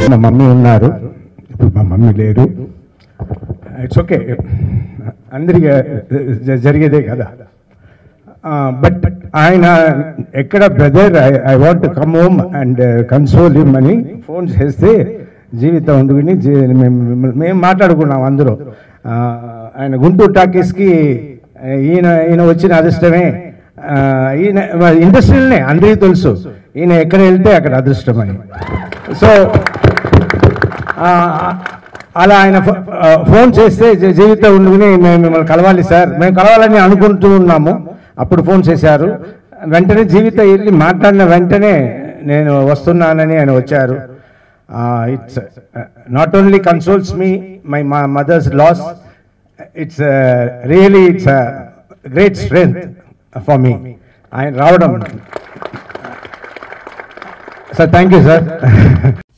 మా మమ్మీ ఉన్నారు ఇప్పుడు మా మమ్మీ లేరు ఇట్స్ ఓకే అందరికీ జ- జరిగేదే కదా బట్ ఆయన ఎక్కడ brother I want come home and console him అని ఫోన్ చేస్తే జీవితం ఉండుకుని జీ- మేము మేము మాట్లాడుకున్నాం అందరూ ఆ, ఆయన గుంటూరు టాకీస్కి ఈయన ఈయన వచ్చిన అదృష్టమే ఆ, ఈయన ఇండస్ట్రీలోనే అందరికీ తెలుసు ఈయన ఎక్కడ వెళ్తే అక్కడ అదృష్టమని సో ఆ, అలా ఆయన ఫో- ఆ, ఫోన్ చేస్తే జీ- జీవితం ఉండుకుని మేము మిమ్మల్ని కలవాలి సార్ మేము కలవాలని అనుకుంటూ ఉన్నాము అప్పుడు ఫోన్ చేశారు వెంటనే జీవిత వెళ్ళి మాట్లాడిన వెంటనే నేను వస్తున్నానని ఆయన వచ్చారు it's not only consoles me my మా mother's loss it's really it's great strength for me ఆయన రావడం సార్ థ్యాంక్ యూ సార్